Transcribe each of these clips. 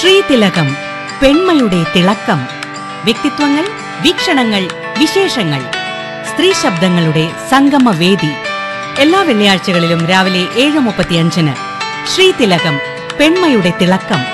ശ്രീതിലകം പെൺമയുടെ തിളക്കം വ്യക്തിത്വങ്ങൾ വീക്ഷണങ്ങൾ വിശേഷങ്ങൾ സ്ത്രീ ശബ്ദങ്ങളുടെ സംഗമവേദി എല്ലാ വെള്ളിയാഴ്ചകളിലും രാവിലെ ഏഴ് മുപ്പത്തിയഞ്ചിന് ശ്രീതിലകം പെൺമയുടെ തിളക്കം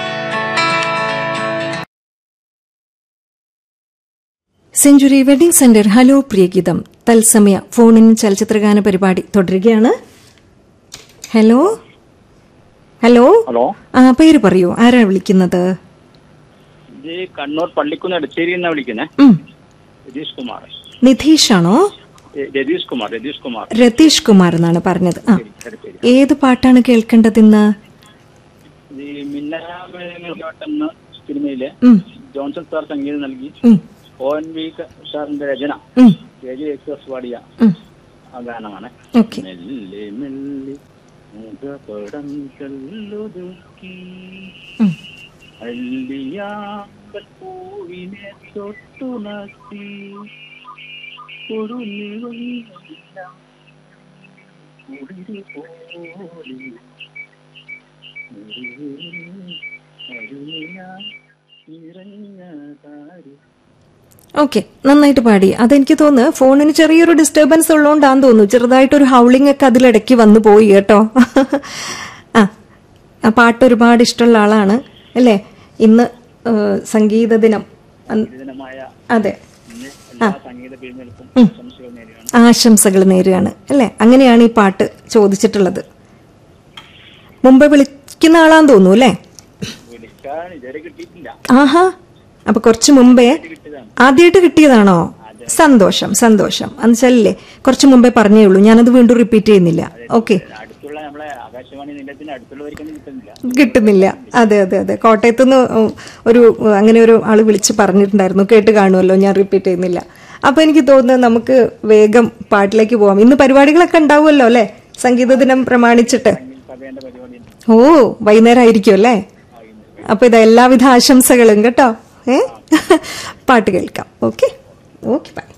സെഞ്ചുറി വെഡിംഗ് സെന്റർ ഹലോ പ്രിയഗീതം തത്സമയ ഫോണിൻ ചലച്ചിത്രഗാന പരിപാടി തുടരുകയാണ് ഹലോ ഹലോ ഹലോ ആ പേര് പറയൂ ആരാ വിളിക്കുന്നത് ഇത് കണ്ണൂർ പള്ളിക്കുന്ന് എടച്ചേരി എന്നാ വിളിക്കുന്നേ ഉം, രതീഷ് കുമാർ നിധീഷ് ആണോ ഏ, രതീഷ് കുമാർ രതീഷ് കുമാർ രതീഷ് കുമാർ എന്നാണ് പറഞ്ഞത് ആ ശരി ശരി ഏത് പാട്ടാണ് കേൾക്കേണ്ടത് ഇന്ന് ഇത് മിന്നാമെന്ന സിനിമയിലെ ഉം, ജോൺസൺ സാർ സംഗീതം നൽകി ഉം, ഒ എൻ വി സാറിന്റെ രചന ഉം, കെ ജി എക്സ്പ്രസ് പാടിയ ഉം. ആ ഗാനമാണ് ഓക്കെ മെല്ലെ മെല്ലെ മുഖപടം കല്ലുതുക്കി ഉം. അല്ലിയാമ്പൽ പൂവിനെ തൊട്ടുണർത്തി ഒരു നിറമില്ല കുളിരു പോലെ അരുണിനാ നിറഞ്ഞതാരു ഓക്കെ നന്നായിട്ട് പാടി അതെനിക്ക് തോന്നുന്നു ഫോണിന് ചെറിയൊരു ഡിസ്റ്റർബൻസ് ഉള്ളതുകൊണ്ടാന്ന് തോന്നുന്നു ചെറുതായിട്ടൊരു ഹൗളിംഗ് ഒക്കെ അതിലിടയ്ക്ക് വന്നു പോയി കേട്ടോ ആ ആ പാട്ട് ഒരുപാട് ഇഷ്ടമുള്ള ആളാണ് അല്ലേ ഇന്ന് ഏ, സംഗീത ദിനം അന്ന്- ദിനമായ അതെ ഇന്ന് എല്ലാ സംഗീത പിരിഞ്ഞെടുപ്പും ആശംസകൾ നേരുകയാണ് ആശംസകൾ നേരുകയാണ് അല്ലേ അങ്ങനെയാണ് ഈ പാട്ട് ചോദിച്ചിട്ടുള്ളത് മുമ്പ് വിളിക്കുന്ന ആളാന്ന് തോന്നുന്നു അല്ലേ വിളിക്കാൻ ഇതുവരെ കിട്ടിയിട്ടില്ല ആഹാ അപ്പൊ കുറച്ച് മുമ്പേ ആദ്യമായിട്ട് കിട്ടിയതാണോ സന്തോഷം സന്തോഷം എന്നുവെച്ചാലേ കുറച്ച് മുമ്പേ പറഞ്ഞേ ഉള്ളൂ ഞാനത് വീണ്ടും റിപ്പീറ്റ് ചെയ്യുന്നില്ല ഓക്കെ അടുത്തുള്ള നമ്മളെ ആകാശവാണി നിലയത്തിന് അടുത്തുള്ളവർക്കൊന്നും കിട്ടുന്നില്ല കിട്ടുന്നില്ല അതെ അതെ അതെ കോട്ടയത്ത് നിന്ന് ഒരു അങ്ങനെ ഒരു ആള് വിളിച്ച് പറഞ്ഞിട്ടുണ്ടായിരുന്നു കേട്ട് കാണുമല്ലോ ഞാൻ റിപ്പീറ്റ് ചെയ്യുന്നില്ല അപ്പൊ എനിക്ക് തോന്നുന്നത് നമുക്ക് വേഗം പാട്ടിലേക്ക് പോവാം ഇന്ന് പരിപാടികളൊക്കെ ഉണ്ടാവുമല്ലോ അല്ലെ സംഗീത ദിനം പ്രമാണിച്ചിട്ട് സഭേന്റെ പരിപാടി ഓ വൈകുന്നേരം ആയിരിക്കും അല്ലേ അപ്പൊ ഇത് എല്ലാവിധ ആശംസകളും കേട്ടോ ഏ പാട്ട് കേൾക്കാം ഓക്കെ ഓക്കെ ബൈ